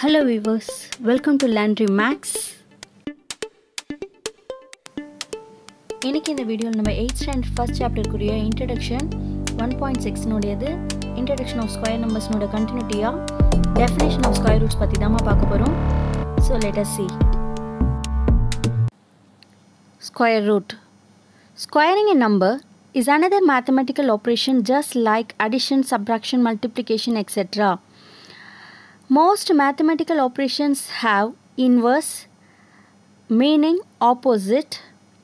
Hello viewers welcome to Landry maths இன்னைக்கு இந்த வீடியோவில் நம்ம எயிட் ஸ்டாண்ட் ஃபர்ஸ்ட் சாப்டருக்குரிய இன்ட்ரடக்ஷன் ஒன் பாயிண்ட் சிக்ஸ்னுடையது இன்ட்ரடக்ஷன் ஆஃப் ஸ்கொயர் நம்பர்ஸ்னோட கண்டினியூட்டியாக டெஃபினேஷன் ஆஃப் ஸ்கொயர் ரூட்ஸ் பற்றி தான் பார்க்க போகிறோம் so let's see square root Squaring a number is another mathematical operation just like addition, subtraction, multiplication, etc. Most mathematical operations have inverse, meaning opposite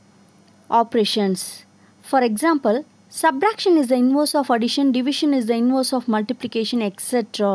operations. For example, subtraction is the inverse of addition, division is the inverse of multiplication, etc.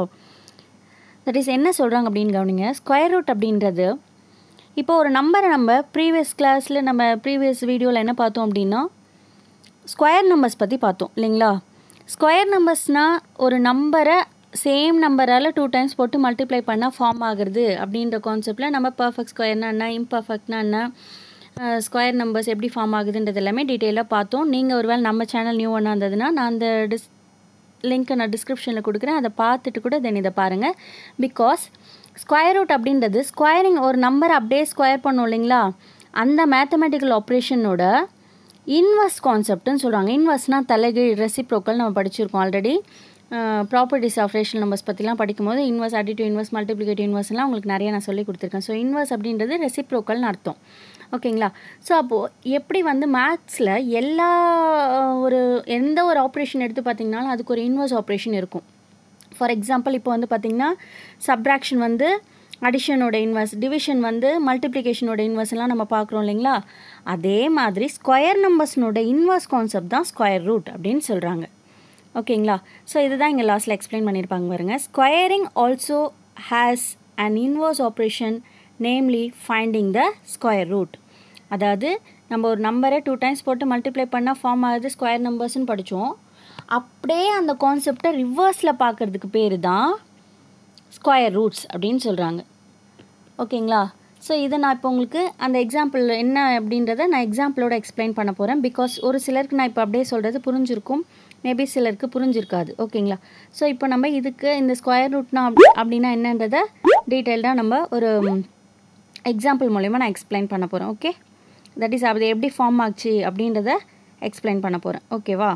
That is என்ன சொல்கிறாங்க அப்படின்னு கவனிங்க square root அப்படின்றது இப்போ ஒரு நம்பரை நம்ம previous கிளாஸில் நம்ம ப்ரீவியஸ் வீடியோவில் என்ன பார்த்தோம் அப்படின்னா ஸ்கொயர் நம்பர்ஸ் பற்றி பார்த்தோம் இல்லைங்களா ஸ்கொயர் நம்பர்ஸ்னால் ஒரு நம்பரை சேம் நம்பரால் டூ டைம்ஸ் போட்டு மல்டிப்ளை பண்ணால் ஃபார்ம் ஆகுறது அப்படின்ற கான்செப்டில் நம்ம பர்ஃபெக்ட் ஸ்கொயர்னா என்ன இம்பர்ஃபெக்ட்னா என்ன ஸ்கொயர் நம்பர்ஸ் எப்படி ஃபார்ம் ஆகுதுன்றது எல்லாமே டீட்டெயிலாக பார்த்தோம் நீங்கள் ஒருவேளை நம்ம சேனல் நியூ ஒன்றா இருந்ததுன்னா நான் அந்த டிஸ் லிங்க்கை நான் டிஸ்கிரிப்ஷனில் கொடுக்குறேன் அதை பார்த்துட்டு கூட தென் இதை பாருங்கள் பிகாஸ் ஸ்கொயர் ரூட் அப்படின்றது ஸ்கொயரிங் ஒரு நம்பரை அப்படியே ஸ்கொயர் பண்ணோம் இல்லைங்களா அந்த மேத்தமெட்டிக்கல் ஆப்ரேஷனோட இன்வர்ஸ் கான்செப்ட்னு சொல்கிறாங்க இன்வர்ஸ்னால் தலைகீழ் ரெசிப்ரோக்கல் நம்ம படிச்சிருக்கோம் already properties of rational numbers பற்றிலாம் படிக்கும்போது இன்வர்ஸ் அடிட்டிவ் இன்வர்ஸ் மல்டிப்ளிகேட்டிவ் இன்வர்ஸ்லாம் உங்களுக்கு நிறைய நான் சொல்லி கொடுத்துருக்கேன் ஸோ இன்வர்ஸ் அப்படின்றது ரெசிப்ரோக்கல்னு அர்த்தம் ஓகேங்களா ஸோ அப்போது எப்படி வந்து மேத்ஸில் எல்லா ஒரு எந்த ஒரு ஆப்ரேஷன் எடுத்து பார்த்திங்கனாலும் அதுக்கு ஒரு இன்வர்ஸ் ஆப்ரேஷன் இருக்கும் ஃபார் எக்ஸாம்பிள் இப்போ வந்து பார்த்திங்கன்னா சப்ராக்ஷன் வந்து அடிஷனோட இன்வர்ஸ் டிவிஷன் வந்து மல்டிப்ளிகேஷனோட இன்வர்ஸ்லாம் நம்ம பார்க்குறோம் இல்லைங்களா அதே மாதிரி ஸ்கொயர் நம்பர்ஸ்னோட இன்வர்ஸ் கான்செப்ட் தான் ஸ்கொயர் ரூட் அப்படின்னு சொல்கிறாங்க ஓகேங்களா ஸோ இதுதான் இங்கே லாஸ்ட்டில் எக்ஸ்பிளைன் பண்ணியிருப்பாங்க பாருங்கள் squaring also has an inverse operation namely finding the square root அதாவது நம்ம ஒரு நம்பரை டூ டைம்ஸ் போட்டு மல்டிப்ளை பண்ணால் ஃபார்ம் ஆகுது ஸ்கொயர் நம்பர்ஸ்னு படித்தோம் அப்படியே அந்த கான்செப்டை ரிவர்ஸில் பார்க்குறதுக்கு பேர் தான் ஸ்கொயர் ரூட்ஸ் அப்படின்னு சொல்கிறாங்க ஓகேங்களா ஸோ இதை நான் இப்போ உங்களுக்கு அந்த எக்ஸாம்பிள் என்ன அப்படின்றத நான் எக்ஸாம்பிளோட எக்ஸ்பிளைன் பண்ண போகிறேன் பிகாஸ் ஒரு சிலருக்கு நான் இப்போ அப்படியே சொல்கிறது புரிஞ்சிருக்கும் மேபி சிலருக்கு புரிஞ்சிருக்காது ஓகேங்களா ஸோ இப்போ நம்ம இதுக்கு இந்த ஸ்கொயர் ரூட்னா அப்படின்னா என்னன்றதை டீட்டெயில்டாக நம்ம ஒரு எக்ஸாம்பிள் மூலயமா நான் எக்ஸ்பிளைன் பண்ண போகிறேன் ஓகே தட் இஸ் அது எப்படி ஃபார்ம் ஆச்சு அப்படின்றத எக்ஸ்பிளைன் பண்ண போகிறேன் ஓகேவா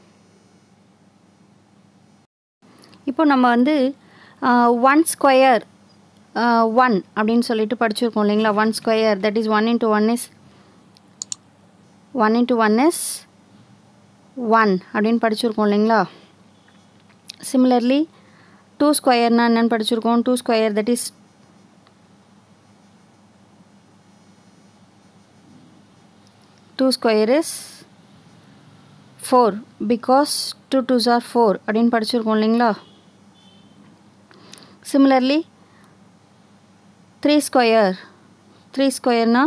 இப்போ நம்ம வந்து ஒன் ஸ்கொயர் ஒன் அப்படின்னு சொல்லிட்டு படிச்சிருக்கோம் இல்லைங்களா one square that is one into one is one into one is one அப்படின்னு படிச்சிருக்கோம் இல்லைங்களா சிமிலர்லி டூ ஸ்கொயர்னா என்னென்னு படிச்சிருக்கோம் two square that is two square is four because two twos are four அப்படின்னு படிச்சிருக்கோம் இல்லைங்களா சிமிலர்லி த்ரீ ஸ்கொயர் த்ரீ ஸ்கொயர்னா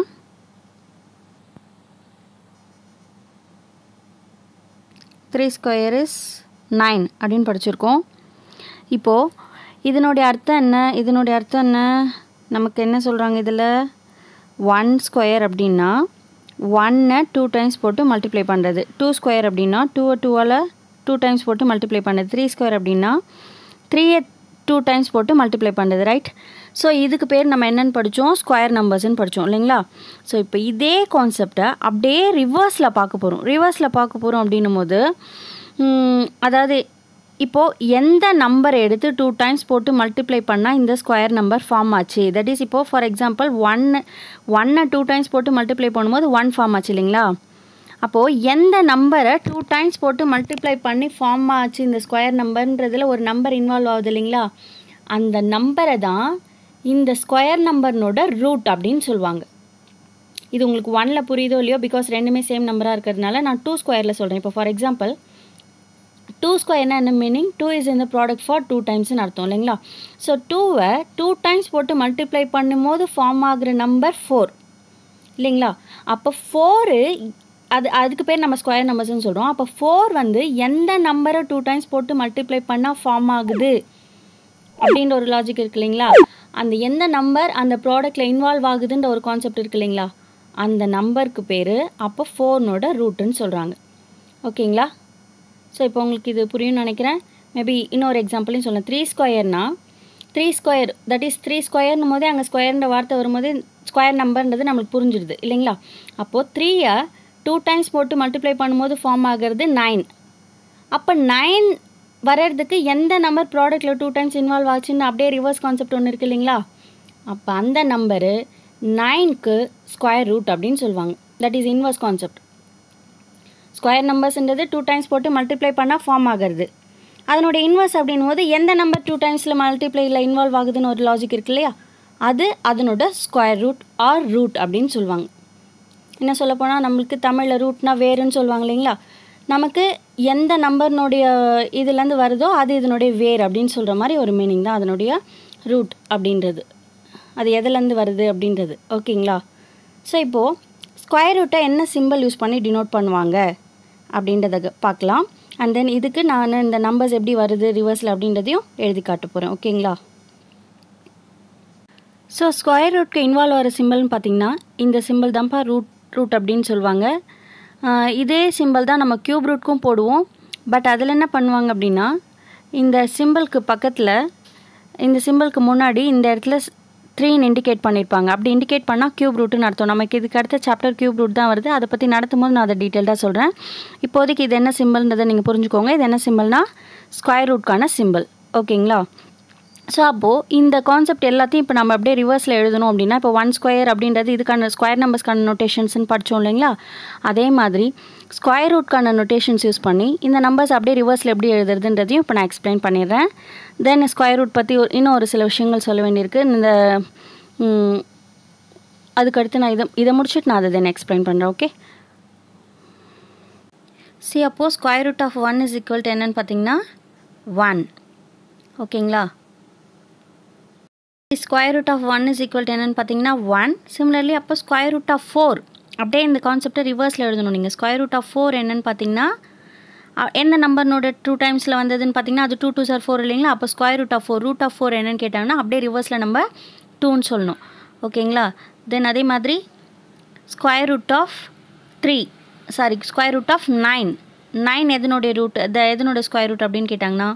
த்ரீ ஸ்கொயர் இஸ் நைன் அப்படின்னு படிச்சிருக்கோம் இப்போது இதனுடைய அர்த்தம் என்ன இதனுடைய அர்த்தம் என்ன நமக்கு என்ன சொல்கிறாங்க இதில் ஒன் ஸ்கொயர் அப்படின்னா ஒன்னை டூ டைம்ஸ் போட்டு மல்டிப்ளை பண்ணுறது டூ ஸ்கொயர் அப்படின்னா டூவை டூவால் டூ டைம்ஸ் போட்டு மல்டிப்ளை பண்ணுறது த்ரீ ஸ்கொயர் அப்படின்னா த்ரீயை டூ டைம்ஸ் போட்டு மல்டிப்ளை பண்ணுறது ரைட் ஸோ இதுக்கு பேர் நம்ம என்னென்னு படித்தோம் ஸ்கொயர் நம்பர்ஸ்னு படித்தோம் இல்லைங்களா ஸோ இப்போ இதே கான்செப்டை அப்படியே ரிவர்ஸில் பார்க்க போகிறோம் ரிவர்ஸில் பார்க்க போகிறோம் அப்படின்னும் போது அதாவது இப்போது எந்த நம்பரை எடுத்து டூ டைம்ஸ் போட்டு மல்டிப்ளை பண்ணால் இந்த ஸ்கொயர் நம்பர் ஃபார்ம் ஆச்சு தட் இஸ் இப்போது ஃபார் எக்ஸாம்பிள் ஒன் ஒன்னை டூ டைம்ஸ் போட்டு மல்டிப்ளை பண்ணும்போது ஒன் ஃபார்ம் ஆச்சு இல்லைங்களா அப்போது எந்த நம்பரை டூ டைம்ஸ் போட்டு மல்டிப்ளை பண்ணி ஃபார்ம் ஆச்சு இந்த ஸ்கொயர் நம்பர்ன்றதில் ஒரு நம்பர் இன்வால்வ் ஆகுது இல்லைங்களா அந்த நம்பரை தான் இந்த ஸ்கொயர் நம்பர்னோட ரூட் அப்படின்னு சொல்லுவாங்க இது உங்களுக்கு ஒனில் புரியுதோ இல்லையோ பிகாஸ் ரெண்டுமே சேம் நம்பராக இருக்கிறதுனால நான் டூ ஸ்கொயரில் சொல்கிறேன் இப்போ ஃபார் எக்ஸாம்பிள் டூ ஸ்கொயர்னா என்ன மீனிங் டூ இஸ் இந்த ப்ராடக்ட் ஃபார் டூ டைம்ஸ்னு அர்த்தம் இல்லைங்களா ஸோ டூவை டூ டைம்ஸ் போட்டு மல்டிப்ளை பண்ணும்போது ஃபார்ம் ஆகுற நம்பர் ஃபோர் இல்லைங்களா அப்போ ஃபோரு அது அதுக்கு பேர் நம்ம ஸ்கொயர் நம்பர்ஸ்னு சொல்கிறோம் அப்போ ஃபோர் வந்து எந்த நம்பரை டூ டைம்ஸ் போட்டு மல்டிப்ளை பண்ணால் ஃபார்ம் ஆகுது அப்படின்ற ஒரு லாஜிக் இருக்கு இல்லைங்களா அந்த எந்த நம்பர் அந்த ப்ராடக்டில் இன்வால்வ் ஆகுதுன்ற ஒரு கான்செப்ட் இருக்கு இல்லைங்களா அந்த நம்பருக்கு பேர் அப்போ ஃபோர்னோட ரூட்டுன்னு சொல்கிறாங்க ஓகேங்களா ஸோ இப்போ உங்களுக்கு இது புரியும்னு நினைக்கிறேன் மேபி இன்னொரு எக்ஸாம்பிளையும் சொல்லலாம் த்ரீ ஸ்கொயர்னா three square that is three ஸ்கொயர்னும் போதே அங்கே ஸ்கொயர்ன்ற வார்த்தை வரும்போது ஸ்கொயர் நம்பர்ன்றது நம்மளுக்கு புரிஞ்சிடுது இல்லைங்களா அப்போது த்ரீயை டூ டைம்ஸ் போட்டு மல்டிப்ளை பண்ணும்போது ஃபார்ம் ஆகிறது நைன் அப்போ நைன் வர்றதுக்கு எந்த நம்பர் ப்ராடக்ட்டில் டூ டைம்ஸ் இன்வால்வ் ஆச்சுன்னு அப்படியே ரிவர்ஸ் கான்செப்ட் ஒன்று இருக்குது இல்லைங்களா அப்போ அந்த நம்பரு நைன்க்கு ஸ்கொயர் ரூட் அப்படின்னு சொல்லுவாங்க that is inverse concept square நம்பர்ஸ்ன்றது டூ டைம்ஸ் போட்டு மல்டிப்ளை பண்ணால் ஃபார்ம் ஆகிறது அதனுடைய இன்வர்ஸ் அப்படின் போது எந்த நம்பர் டூ டைம்ஸில் மல்டிப்ளையில் இன்வால்வ் ஆகுதுன்னு ஒரு லாஜிக் இருக்கு இல்லையா அது அதனோட ஸ்கொயர் ரூட் ஆர் ரூட் அப்படின்னு சொல்லுவாங்க என்ன சொல்லப்போனால் நம்மளுக்கு தமிழில் ரூட்னா வேறுன்னு சொல்லுவாங்க இல்லைங்களா நமக்கு எந்த நம்பர்னுடைய இதுலேருந்து வருதோ அது இதனுடைய வேர் அப்படின்னு சொல்கிற மாதிரி ஒரு மீனிங் தான் அதனுடைய ரூட் அப்படின்றது அது எதுலேருந்து வருது அப்படின்றது ஓகேங்களா ஸோ இப்போது ஸ்கொயர் ரூட்டை என்ன சிம்பிள் யூஸ் பண்ணி டினோட் பண்ணுவாங்க அப்படின்றத பார்க்கலாம் அண்ட் தென் இதுக்கு நான் இந்த நம்பர்ஸ் எப்படி வருது ரிவர்ஸில் அப்படின்றதையும் எழுதி காட்ட போகிறேன் ஓகேங்களா ஸோ ஸ்கொயர் ரூட்க்கு இன்வால்வ் ஆகிற சிம்பிள்னு பார்த்தீங்கன்னா இந்த சிம்பிள் தான்ப்பா ரூட் ரூட் அப்படின்னு சொல்லுவாங்க ஆஹ் இதே சிம்பிள் தான் நம்ம க்யூப் ரூட்க்கும் போடுவோம் பட் அதில் என்ன பண்ணுவாங்க அப்படின்னா இந்த சிம்பிளுக்கு பக்கத்தில் இந்த சிம்பிளுக்கு முன்னாடி இந்த இடத்துல த்ரீன்னு இண்டிகேட் பண்ணியிருப்பாங்க அப்படி இண்டிகேட் பண்ணால் க்யூப் ரூட்டுன்னு அர்த்தம் நமக்கு இதுக்கு அடுத்த சாப்டர் க்யூப் ரூட் தான் வருது அதை பற்றி நடத்தும் போது நான் அதை டீட்டெயில்டாக சொல்கிறேன் இப்போதைக்கு இது என்ன சிம்பிள்ன்றதை நீங்கள் புரிஞ்சுக்கோங்க இது என்ன சிம்பிள்னா ஸ்கொயர் ரூட்கான சிம்பிள் ஓகேங்களா ஸோ அப்போது இந்த கான்செப்ட் எல்லாத்தையும் இப்போ நம்ம அப்படியே ரிவர்ஸில் எழுதணும் அப்படின்னா இப்போ ஒன் ஸ்கொயர் அப்படின்றது இதுக்கான ஸ்கொயர் நம்பர்ஸ்க்கான நோட்டேஷன்ஸ்னு படித்தோம் இல்லைங்களா அதே மாதிரி ஸ்கொயர் ரூட்கான நோட்டேஷன்ஸ் யூஸ் பண்ணி இந்த நம்பர்ஸ் அப்படியே ரிவர்ஸில் எப்படி எழுதுறதுன்றதையும் இப்போ நான் எக்ஸ்பிளைன் பண்ணிடுறேன் தென் ஸ்கொயர் ரூட் பற்றி ஒரு- இன்னும் ஒரு சில விஷயங்கள் சொல்ல வேண்டியிருக்கு இந்த ம், அதுக்கடுத்து நான் இதை இதை முடிச்சுட்டு நான் அதை தென் எக்ஸ்பிளைன் பண்ணுறேன் ஓகே சி அப்போது square root of one is equal to என்னன்னு பார்த்தீங்கன்னா ஒன் ஓகேங்களா square root of one is equal to என்னன்னு பார்த்தீங்கன்னா ஒன் சிமிலர்லி அப்போ ஸ்கொயர் ரூட் ஆஃப் ஃபோர் அப்படியே இந்த கான்செப்டை ரிவர்ஸில் எழுதணும் நீங்கள் ஸ்கொயர் ரூட் ஆஃப் ஃபோர் என்னன்னு பார்த்தீங்கன்னா அ- எந்த நம்பர்னோட டூ டைம்ஸில் வந்ததுன்னு பார்த்தீங்கன்னா அது டூ டூ சார் ஃபோர் இல்லைங்களா அப்போ square root of four root of four என்னன்னு கேட்டாங்கன்னா அப்படியே ரிவர்ஸில் நம்ம டூன்னு சொல்லணும் ஓகேங்களா தென் அதே மாதிரி square root of three sorry square root of nine nine எதனுடைய ரூட் த எதனுடைய ஸ்கொயர் ரூட் அப்படின்னு கேட்டாங்கன்னா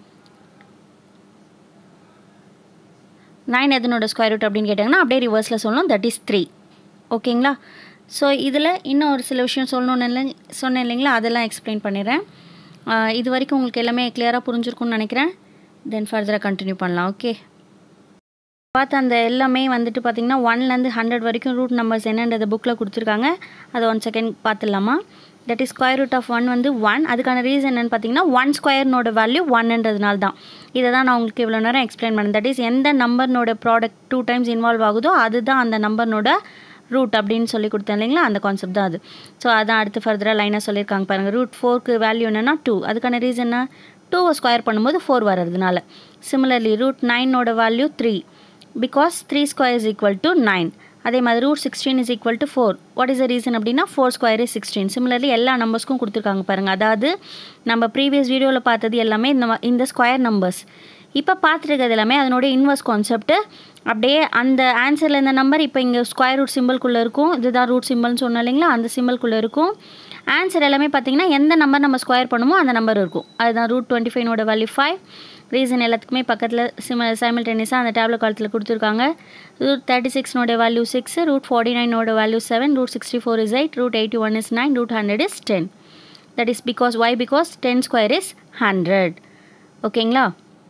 நைன் எதனோட ஸ்கொயர் ரூட் அப்படின்னு கேட்டாங்கன்னா அப்படியே ரிவர்ஸில் சொல்லணும் தட் இஸ் த்ரீ ஓகேங்களா ஸோ இதில் இன்னும் ஒரு சில விஷயம் சொல்லணும்னு இல்லை சொன்னேன் இல்லைங்களா அதெல்லாம் எக்ஸ்பிளைன் பண்ணிடுறேன் ஆஹ் இது வரைக்கும் உங்களுக்கு எல்லாமே கிளியராக புரிஞ்சிருக்கும்னு நினைக்கிறேன் தென் ஃபர்தராக கண்டினியூ பண்ணலாம் ஓகே பார்த்து அந்த எல்லாமே வந்துட்டு பார்த்தீங்கன்னா ஒன்லேருந்து ஹண்ட்ரட் வரைக்கும் ரூட் நம்பர்ஸ் என்னன்றத புக்கில் கொடுத்துருக்காங்க அதை ஒன் செகண்ட் பார்த்துடலாமா that is square root of one வந்து ஒன் அதுக்கான ரீசன் என்னன்னு பார்த்தீங்கன்னா ஒன் ஸ்கொயர்னோட வேல்யூ ஒன்ன்றதுனால தான் இதை தான் நான் உங்களுக்கு இவ்வளோ நேரம் எக்ஸ்பிளைன் பண்ணேன் தட் இஸ் எந்த நம்பர்னோட ப்ராடக்ட் டூ டைம்ஸ் இன்வால்வ் ஆகுதோ அதுதான் அந்த நம்பர்னோட ரூட் அப்படின்னு சொல்லி கொடுத்தேன் இல்லைங்களா அந்த கான்செப்ட் தான் அது ஸோ அதான் அடுத்து ஃபர்தராக லைனாக சொல்லியிருக்காங்க பாருங்கள் ரூட் ஃபோர்க்கு வேல்யூ என்னென்னா டூ அதுக்கான ரீசன் என்ன டூவை ஸ்கொயர் பண்ணும்போது ஃபோர் வர்றதுனால சிமிலர்லி ரூட் நைனோட value three because three square is equal to nine அதே மாதிரி root sixteen is equal to four what is the reason அப்படின்னா four square is sixteen similarly எல்லா நம்பர்ஸ்க்கும் கொடுத்துருக்காங்க பாருங்கள் அதாவது நம்ம ப்ரீவியஸ் வீடியோவில் பார்த்தது எல்லாமே இந்த ம- இந்த ஸ்கொயர் நம்பர்ஸ் இப்போ பார்த்துருக்கிறது எல்லாமே அதனுடைய இன்வர்ஸ் கான்செப்ட் அப்படியே அந்த ஆன்சரில் இந்த நம்பர் இப்போ இங்கே ஸ்கொயர் ரூட் சிம்பிள்குள்ளே இருக்கும் இதுதான் ரூட் சிம்பிள்னு சொன்னோம் இல்லைங்களா அந்த சிம்பிள்குள்ளே இருக்கும் ஆன்சர் எல்லாமே பார்த்தீங்கன்னா எந்த நம்பர் நம்ம ஸ்கொயர் பண்ணுமோ அந்த நம்பர் இருக்கும் அதுதான் ரூட் டுவெண்ட்டி ஃபைவனோட வேல்யூ ஃபைவ் ரீசன் எல்லாத்துக்குமே பக்கத்தில் சிம சைமில்டேனியஸாக அந்த டேப்லெட் காலத்தில் கொடுத்துருக்காங்க ரூட் தேர்ட்டி சிக்ஸ்னோட வேல்யூ சிக்ஸ் ரூட் ஃபார்ட்டி நைனோட value seven root sixty four is eight root eighty one is nine root hundred is ten that is because why because ten square is hundred ஓகேங்களா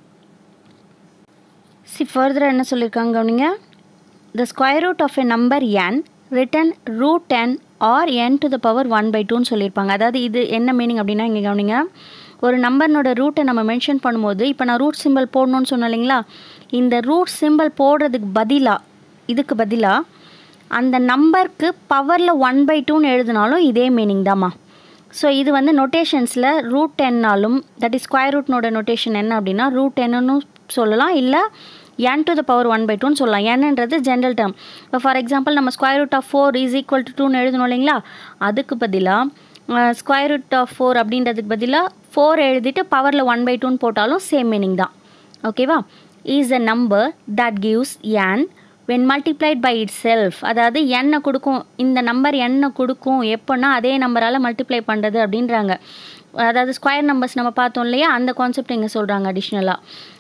see ஃபர்தராக என்ன சொல்லியிருக்காங்க கவனிங்க the square root of a number n written root n or n to the power one by டூன்னு சொல்லியிருப்பாங்க அதாவது இது என்ன மீனிங் அப்படின்னா இங்கே கவனிங்க ஒரு நம்பர்னோட ரூட்டை நம்ம மென்ஷன் பண்ணும்போது இப்போ நான் ரூட் சிம்பிள் போடணும்னு சொன்னேன் இல்லைங்களா இந்த ரூட் சிம்பிள் போடுறதுக்கு பதிலாக இதுக்கு பதிலாக அந்த நம்பருக்கு பவரில் ஒன் பை டூன்னு எழுதினாலும் இதே மீனிங் தாம்மா ஸோ இது வந்து நொட்டேஷன்ஸில் ரூட் டென்னாலும் தட் இஸ் ஸ்கொயர் ரூட்னோட நொட்டேஷன் என்ன அப்படின்னா ரூட் டென்னு சொல்லலாம் இல்லை n to the power one by டூன்னு சொல்லலாம் என்னன்றது ஜென்ரல் டேர்ம் இப்போ ஃபார் எக்ஸாம்பிள் நம்ம square root of four is equal to டூன்னு எழுதணும் இல்லைங்களா அதுக்கு பதிலாக ஸ்கொயர் ரூட் ஆஃப் ஃபோர் அப்படின்றதுக்கு பதிலாக ஃபோர் எழுதிட்டு பவரில் ஒன் பை டூன்னு போட்டாலும் சேம் மீனிங் தான் ஓகேவா is a number that gives n when multiplied by itself அதாவது எண்ணை கொடுக்கும் இந்த நம்பர் எண்ணை கொடுக்கும் எப்போன்னா அதே நம்பரால் மல்டிப்ளை பண்ணுறது அப்படின்றாங்க அதாவது ஸ்கொயர் நம்பர்ஸ் நம்ம பார்த்தோம் இல்லையா அந்த கான்செப்ட் இங்கே சொல்கிறாங்க அடிஷ்னலாக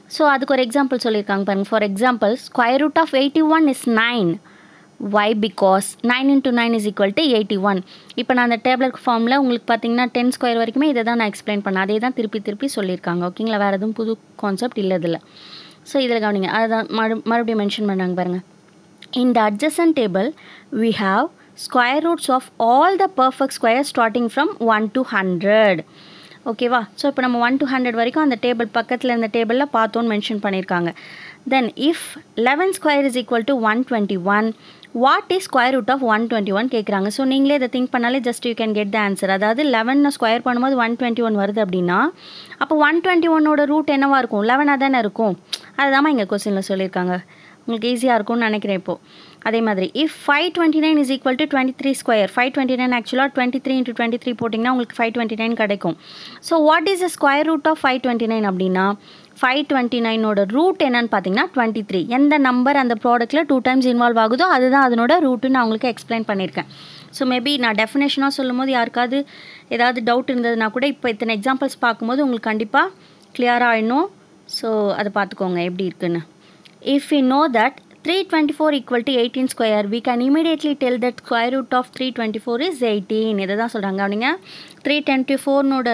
ஸோ அதுக்கு ஒரு எக்ஸாம்பிள் சொல்லியிருக்காங்க பாருங்கள் for example square root of eighty one is nine why because nine into nine is equal to eighty one இப்போ நான் அந்த டேப்லெட் ஃபார்மில் உங்களுக்கு பார்த்தீங்கன்னா டென் ஸ்கொயர் வரைக்குமே இதை தான் நான் எக்ஸ்பிளைன் பண்ணேன் அதே தான் திருப்பி திருப்பி சொல்லியிருக்காங்க ஓகேங்களா வேறு எதுவும் புது கான்செப்ட் இல்லை இதில் ஸோ இதில் கவனிங்க அதுதான் மறு மறுபடியும் மென்ஷன் பண்ணாங்க பாருங்கள் In the adjacent table, we have square roots of all the perfect squares starting from 1 to 100. ஓகேவா ஸோ இப்போ நம்ம ஒன் டு ஹண்ட்ரட் வரைக்கும் அந்த டேபிள் பக்கத்தில் இந்த டேபிளில் பார்த்தோன்னு மென்ஷன் பண்ணியிருக்காங்க then if eleven square is equal to one twenty one what is square root of one twenty one கேட்குறாங்க ஸோ நீங்களே இதை திங்க் பண்ணாலே just you can get the answer அதாவது லெவன் ஸ்கொயர் பண்ணும்போது ஒன் டுவெண்ட்டி ஒன் வருது அப்படின்னா அப்போ one twenty ஒன்னோட ரூட் என்னவாக இருக்கும் லெவனாக தானே இருக்கும் அதுதான் இங்கே கொஸ்டினில் சொல்லியிருக்காங்க உங்களுக்கு ஈஸியாக இருக்கும்னு நினைக்கிறேன் இப்போது அதே மாதிரி if five twenty nine is equal to twenty three square five twenty nine ஆக்சுவலாக twenty three into twenty three போட்டிங்கன்னா உங்களுக்கு ஃபைவ் டுவெண்ட்டி நைன் கிடைக்கும் so what is the square root of five twenty nine அப்படின்னா five twenty நைனோட ரூட் என்னன்னு பார்த்தீங்கன்னா twenty three எந்த நம்பர் அந்த ப்ராடக்ட்டில் டூ டைம்ஸ் இன்வால்வ் ஆகுதோ அதுதான் அதனோட ரூட்டுன்னு நான் உங்களுக்கு எக்ஸ்பிளைன் பண்ணியிருக்கேன் ஸோ மேபி நான் டெஃபினேஷனாக சொல்லும் போது யாருக்காவது ஏதாவது டவுட் இருந்ததுன்னா கூட இப்போ இத்தனை எக்ஸாம்பிள்ஸ் பார்க்கும்போது உங்களுக்கு கண்டிப்பாக கிளியராக ஆயிடணும் ஸோ அதை பார்த்துக்கோங்க எப்படி இருக்குன்னு if you know that 324 equal to 18 square we can immediately tell that square root of 324 is 18 இதை தான் சொல்கிறாங்க அவனிங்க த்ரீ டுவெண்ட்டி ஃபோர்னோட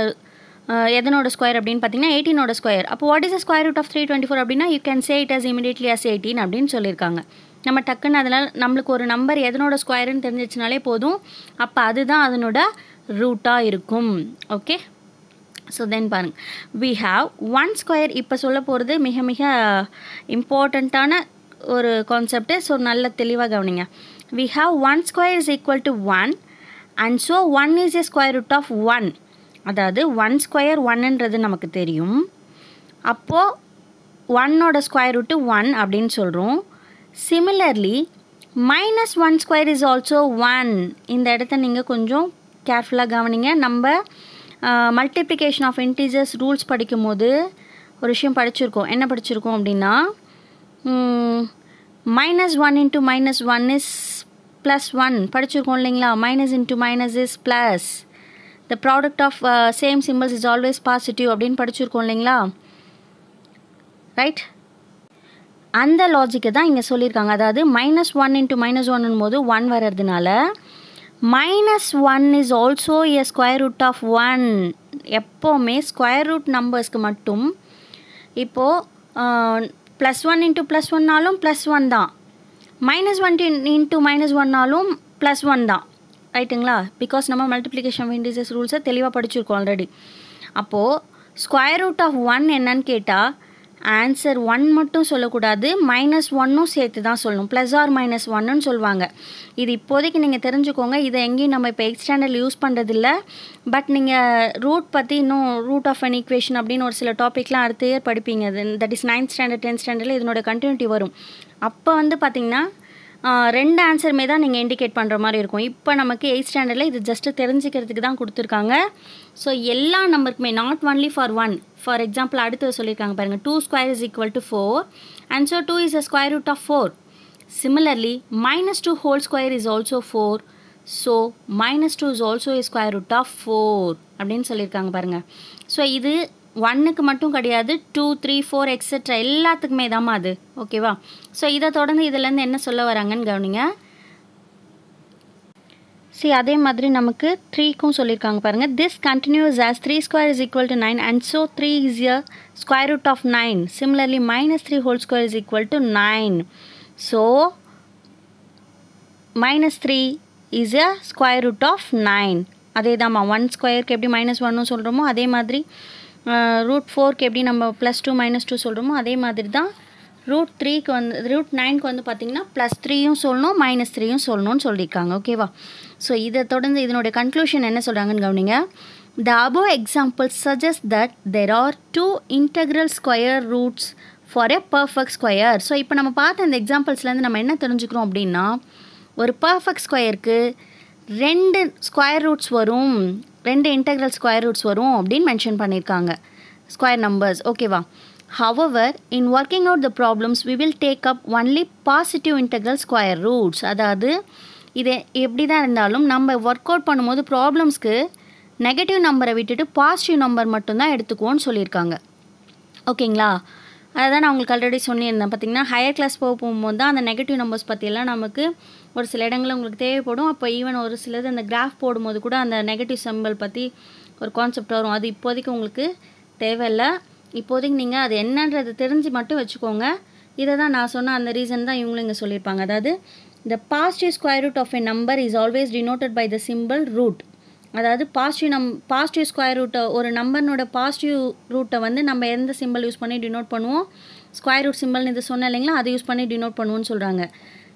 எதனோட ஸ்கொயர் அப்படின்னு பார்த்தீங்கன்னா எயிட்டீனோட ஸ்கொயர் அப்போ what is square root of three twenty four அப்படின்னா you can say it as immediately as eighteen அப்படின்னு சொல்லியிருக்காங்க நம்ம டக்குன்னு அதனால் நம்மளுக்கு ஒரு நம்பர் எதனோட ஸ்கொயருன்னு தெரிஞ்சிச்சுனாலே போதும் அப்போ அதுதான் அதனோட ரூட்டாக இருக்கும் ஓகே ஸோ தென் பாருங்கள் வி ஹாவ் ஒன் ஸ்கொயர் இப்போ சொல்ல போகிறது மிக மிக இம்பார்ட்டண்ட்டான ஒரு கான்செப்ட்டு ஸோ நல்ல தெளிவாக கவனிங்க we have one square is equal to one and so one is a square root of one அதாவது ஒன் ஸ்கொயர் ஒன்னுன்றது நமக்கு தெரியும் அப்போது ஒன்னோட ஸ்கொயர் ரூட்டு ஒன் அப்படின்னு சொல்கிறோம் similarly minus one square is also one இந்த இடத்த நீங்கள் கொஞ்சம் கேர்ஃபுல்லாக கவனிங்க நம்ம மல்டிப்ளிகேஷன் ஆஃப் இன்டீஜர்ஸ் ரூல்ஸ் படிக்கும்போது ஒரு விஷயம் படிச்சிருக்கோம் என்ன படிச்சிருக்கோம் அப்படின்னா minus one into minus one is plus one படிச்சிருக்கோம் இல்லைங்களா minus into minus is plus the product of same symbols is always positive அப்படின்னு படிச்சிருக்கோம் இல்லைங்களா ரைட் அந்த லாஜிக்கை தான் இங்கே சொல்லியிருக்காங்க அதாவது மைனஸ் ஒன் இன்ட்டு மைனஸ் ஒன்னும் போது ஒன் வர்றதுனால minus one is also a square root of one எப்போவுமே ஸ்கொயர் ரூட் நம்பர்ஸ்க்கு மட்டும் இப்போது ப்ளஸ் ஒன் இன்ட்டு ப்ளஸ் ஒன்னாலும் ப்ளஸ் ஒன் தான் மைனஸ் ஒன் இன்ட்டு மைனஸ் ஒன்னாலும் ப்ளஸ் ஒன் தான் ரைட்டுங்களா பிகாஸ் நம்ம மல்டிப்ளிகேஷன் ஆஃப் இண்டிசஸ் ரூல்ஸை தெளிவாக படிச்சிருக்கோம் ஆல்ரெடி அப்போது ஸ்கொயர் ரூட் ஆஃப் ஒன் என்னன்னு கேட்டால் ஆன்சர் ஒன் மட்டும் சொல்லக்கூடாது மைனஸ் ஒன்னும் சேர்த்து தான் சொல்லணும் ப்ளஸ் ஆர் மைனஸ் ஒன்னுன்னு சொல்லுவாங்க இது இப்போதைக்கு நீங்கள் தெரிஞ்சுக்கோங்க இதை எங்கேயும் நம்ம இப்போ எயிட் ஸ்டாண்டர்டில் யூஸ் பண்ணுறதில்ல பட் நீங்கள் ரூட் பற்றி இன்னும் ரூட் ஆஃப் அன் ஈக்குவேஷன் அப்படின்னு ஒரு சில டாப்பிக்லாம் அடுத்த இயர் படிப்பீங்க that is ninth standard tenth ஸ்டாண்டர்டில் இதனோட கண்டினியூட்டி வரும் அப்போ வந்து பார்த்திங்கன்னா ரெண்டு ஆன்சருமே தான் நீங்கள் இண்டிகேட் பண்ணுற மாதிரி இருக்கும் இப்போ நமக்கு எயிட் ஸ்டாண்டர்டில் இது ஜஸ்ட்டு தெரிஞ்சுக்கிறதுக்கு தான் கொடுத்துருக்காங்க ஸோ எல்லா நம்பருக்குமே not only for one for example அடுத்து சொல்லியிருக்காங்க பாருங்கள் two square is equal to four and so two is a square root of four similarly minus two whole square is also four so minus two is also is square root of four அப்படின்னு சொல்லியிருக்காங்க பாருங்கள் so இது ஒன்னுக்கு மட்டும் கிடையாது two three four etcetera எல்லாத்துக்குமே தாம்மா அது ஓகேவா ஸோ இதை தொடர்ந்து இதுலேருந்து என்ன சொல்ல வராங்கன்னு கவனிங்க சி அதே மாதிரி நமக்கு த்ரீக்கும் சொல்லியிருக்காங்க பாருங்கள் this continues as three square is equal to nine and so three is year square root of nine similarly minus three whole square is equal to nine so minus three is a square root of nine அதே தான்மா one ஸ்கொயருக்கு எப்படி minus ஒன்னு சொல்கிறோமோ அதே மாதிரி root ஃபோர்க்கு எப்படி நம்ம ப்ளஸ் டூ மைனஸ் டூ சொல்கிறோமோ அதே மாதிரி தான் ரூட் த்ரீக்கு வந்து ரூட் நைனுக்கு வந்து பார்த்திங்கன்னா ப்ளஸ் த்ரீயும் சொல்லணும் மைனஸ் த்ரீயும் சொல்லணும்னு சொல்லியிருக்காங்க ஓகேவா ஸோ இதை தொடர்ந்து இதனுடைய கன்க்ளூஷன் என்ன சொல்கிறாங்கன்னு கவனிங்க the above example suggest that there are two integral square roots for a perfect square so இப்போ நம்ம பார்த்த இந்த எக்ஸாம்பிள்ஸ்லேருந்து நம்ம என்ன தெரிஞ்சுக்கிறோம் அப்படின்னா ஒரு பர்ஃபெக்ட் ஸ்கொயருக்கு ரெண்டு ஸ்கொயர் ரூட்ஸ் வரும் ரெண்டு இன்டெக்ரல் ஸ்கொயர் ரூட்ஸ் வரும் அப்படின்னு மென்ஷன் பண்ணியிருக்காங்க ஸ்கொயர் நம்பர்ஸ் ஓகேவா however in working out the problems we will take up only positive integral square roots அதாவது இது எப்படி தான் இருந்தாலும் நம்ம ஒர்க் அவுட் பண்ணும்போது ப்ராப்ளம்ஸ்க்கு நெகட்டிவ் நம்பரை விட்டுட்டு பாசிட்டிவ் நம்பர் மட்டும்தான் எடுத்துக்குவோன்னு சொல்லியிருக்காங்க ஓகேங்களா அதை தான் நான் உங்களுக்கு ஆல்ரெடி சொல்லியிருந்தேன் பார்த்தீங்கன்னா ஹையர் கிளாஸ் போக போகும்போது தான் அந்த நெகட்டிவ் நம்பர்ஸ் பற்றியெல்லாம் நமக்கு ஒரு சில இடங்களில் உங்களுக்கு தேவைப்படும் அப்போ ஈவன் ஒரு சிலது அந்த கிராஃப் போடும்போது கூட அந்த நெகட்டிவ் சிம்பிள் பற்றி ஒரு கான்செப்ட் வரும் அது இப்போதைக்கு உங்களுக்கு தேவையில்லை இப்போதைக்கு நீங்கள் அது என்னன்றது தெரிஞ்சு மட்டும் வச்சுக்கோங்க இதை தான் நான் சொன்ன அந்த ரீசன் தான் இவங்களும் இங்கே சொல்லியிருப்பாங்க அதாவது the positive square root of a number is always denoted by the symbol root அதாவது பாசிட்டிவ் நம் பாசிட்டிவ் ஸ்கொயர் ரூட்டை ஒரு நம்பர்னோட பாசிட்டிவ் ரூட்டை வந்து நம்ம எந்த சிம்பிள் யூஸ் பண்ணி டினோட் பண்ணுவோம் ஸ்கொயர் ரூட் சிம்பிள்னு இது சொன்னேன் இல்லைங்களா அதை யூஸ் பண்ணி டினோட் பண்ணுவோம்னு சொல்கிறாங்க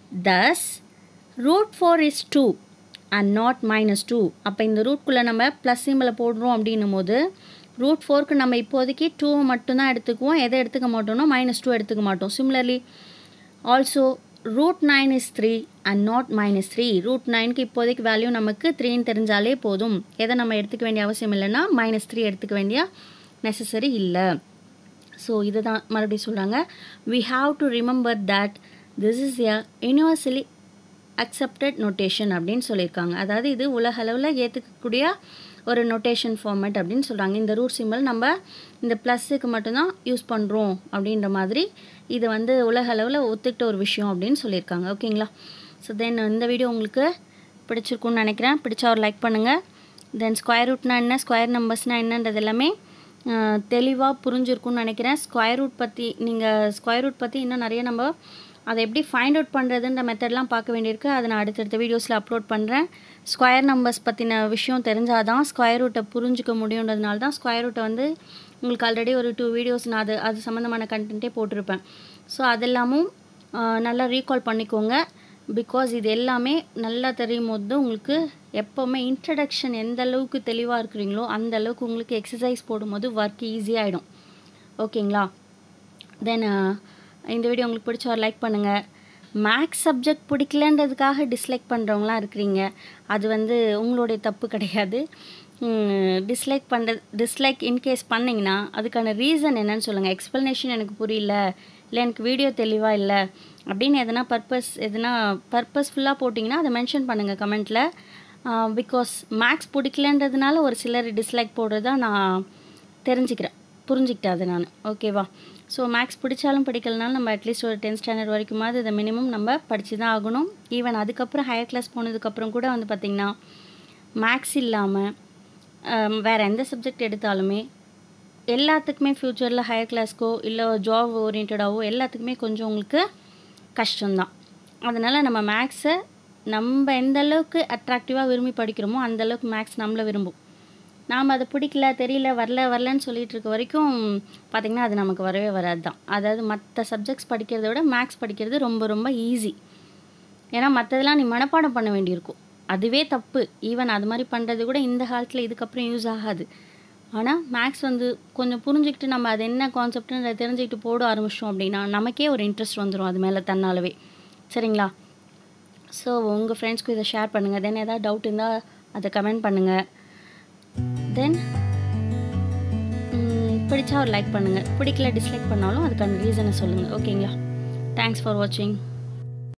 thus root four is two and not minus two அப்போ இந்த ரூட்குள்ளே நம்ம ப்ளஸ் சிம்பிளை போடுறோம் அப்படின்னும் போது ரூட் ஃபோருக்கு நம்ம இப்போதைக்கு டூவை மட்டும்தான் எடுத்துக்குவோம் எதை எடுத்துக்க மாட்டோம்னா மைனஸ் டூ எடுத்துக்க மாட்டோம் similarly also root nine is three and not minus three root நைனுக்கு இப்போதைக்கு வேல்யூ நமக்கு த்ரீன்னு தெரிஞ்சாலே போதும் எதை நம்ம எடுத்துக்க வேண்டிய அவசியம் இல்லைன்னா மைனஸ் த்ரீ எடுத்துக்க வேண்டிய நெசசரி இல்லை ஸோ இதை தான் மறுபடியும் சொல்கிறாங்க we have to remember that this is a universally accepted notation அப்படின்னு சொல்லியிருக்காங்க அதாவது இது உலக அளவில் ஏற்றுக்கக்கூடிய ஒரு நோட்டேஷன் ஃபார்மேட் அப்படின்னு சொல்கிறாங்க இந்த ரூட் சிம்பிள் நம்ம இந்த ப்ளஸ்ஸுக்கு மட்டும்தான் யூஸ் பண்ணுறோம் அப்படின்ற மாதிரி இது வந்து உலக அளவில் ஒத்துக்கிட்ட ஒரு விஷயம் அப்படின்னு சொல்லியிருக்காங்க ஓகேங்களா ஸோ தென் இந்த வீடியோ உங்களுக்கு பிடிச்சிருக்குன்னு நினைக்கிறேன் பிடிச்சா ஒரு லைக் பண்ணுங்கள் தென் ஸ்கொயர் ரூட்னா என்ன ஸ்கொயர் நம்பர்ஸ்னால் என்னன்றது எல்லாமே தெளிவாக புரிஞ்சிருக்கும்னு நினைக்கிறேன் ஸ்கொயர் ரூட் பற்றி நீங்கள் ஸ்கொயர் ரூட் பற்றி இன்னும் நிறைய நம்ம அதை எப்படி ஃபைண்ட் அவுட் பண்ணுறதுன்ற மெத்தட்லாம் பார்க்க வேண்டியிருக்கு அதை நான் அடுத்தடுத்த வீடியோஸில் அப்லோட் பண்ணுறேன் ஸ்கொயர் நம்பர்ஸ் பற்றின விஷயம் தெரிஞ்சால் தான் ஸ்கொயர் ரூட்டை புரிஞ்சிக்க முடியுன்றதுனால தான் ஸ்கொயர் ரூட்டை வந்து உங்களுக்கு ஆல்ரெடி ஒரு டூ வீடியோஸ் நான் அது அது சம்மந்தமான கண்டென்ட்டே போட்டிருப்பேன் ஸோ அதெல்லாமும் நல்லா ரீகால் பண்ணிக்கோங்க பிகாஸ் இது எல்லாமே நல்லா தெரியும் போது உங்களுக்கு எப்போவுமே இன்ட்ரடக்ஷன் எந்த அளவுக்கு தெளிவாக இருக்கிறீங்களோ அந்த அளவுக்கு உங்களுக்கு எக்ஸசைஸ் போடும்போது ஒர்க் ஈஸியாகிடும் ஓகேங்களா தென் இந்த வீடியோ உங்களுக்கு பிடிச்ச ஒரு லைக் பண்ணுங்கள் மேக்ஸ் சப்ஜெக்ட் பிடிக்கலன்றதுக்காக டிஸ்லைக் பண்ணுறவங்களாம் இருக்கிறீங்க அது வந்து உங்களுடைய தப்பு கிடையாது டிஸ்லைக் பண்ணுறது டிஸ்லைக் இன்கேஸ் பண்ணிங்கன்னா அதுக்கான ரீசன் என்னன்னு சொல்லுங்கள் எக்ஸ்ப்ளனேஷன் எனக்கு புரியல இல்லை எனக்கு வீடியோ தெளிவாக இல்லை அப்படின்னு எதனா பர்பஸ் எதனா பர்பஸ்ஃபுல்லாக போட்டிங்கன்னா அதை மென்ஷன் பண்ணுங்கள் கமெண்ட்டில் பிகாஸ் மேக்ஸ் பிடிக்கலன்றதுனால ஒரு சிலர் டிஸ்லைக் போடுறதா நான் தெரிஞ்சுக்கிறேன் புரிஞ்சுக்கிட்டேன் அது நான் ஓகேவா ஸோ மேக்ஸ் பிடிச்சாலும் பிடிக்கலனாலும் நம்ம அட்லீஸ்ட் ஒரு டென்த் ஸ்டாண்டர்ட் வரைக்குமாவது இதை மினிமம் நம்ம படித்து தான் ஆகணும் ஈவன் அதுக்கப்புறம் ஹையர் கிளாஸ் போனதுக்கப்புறம் கூட வந்து பார்த்திங்கன்னா மேக்ஸ் இல்லாமல் வேறு எந்த சப்ஜெக்ட் எடுத்தாலுமே எல்லாத்துக்குமே ஃப்யூச்சரில் ஹையர் கிளாஸ்க்கோ இல்லை ஜாப் ஓரியன்டாவோ எல்லாத்துக்குமே கொஞ்சம் உங்களுக்கு கஷ்டம்தான் அதனால் நம்ம மேக்ஸை நம்ம எந்த அளவுக்கு அட்ராக்டிவாக விரும்பி படிக்கிறோமோ அந்த அளவுக்கு மேக்ஸ் நம்மளை விரும்பும் நாம் அதை பிடிக்கல தெரியல வரல வரலன்னு சொல்லிட்டு இருக்க வரைக்கும் பார்த்திங்கன்னா அது நமக்கு வரவே வராது தான் அதாவது மற்ற சப்ஜெக்ட்ஸ் படிக்கிறத விட மேக்ஸ் படிக்கிறது ரொம்ப ரொம்ப ஈஸி ஏன்னா மற்றதெல்லாம் நீ மனப்பாடம் பண்ண வேண்டியிருக்கும் அதுவே தப்பு ஈவன் அது மாதிரி பண்ணுறது கூட இந்த காலத்தில் இதுக்கப்புறம் யூஸ் ஆகாது ஆனால் மேக்ஸ் வந்து கொஞ்சம் புரிஞ்சுக்கிட்டு நம்ம அது என்ன கான்செப்ட்னு தெரிஞ்சுக்கிட்டு போட ஆரம்பிச்சோம் அப்படின்னா நமக்கே ஒரு இன்ட்ரெஸ்ட் வந்துடும் அது மேலே தன்னாலவே சரிங்களா ஸோ உங்கள் ஃப்ரெண்ட்ஸ்க்கு இதை ஷேர் பண்ணுங்கள் தென் ஏதாவது டவுட் இருந்தால் அதை கமெண்ட் பண்ணுங்கள் தென் பிடிச்சா ஒரு லைக் பண்ணுங்கள் பிடிக்கல டிஸ்லைக் பண்ணாலும் அதுக்கான ரீசனை சொல்லுங்கள் ஓகேங்களா தேங்க்ஸ் ஃபார் வாட்சிங்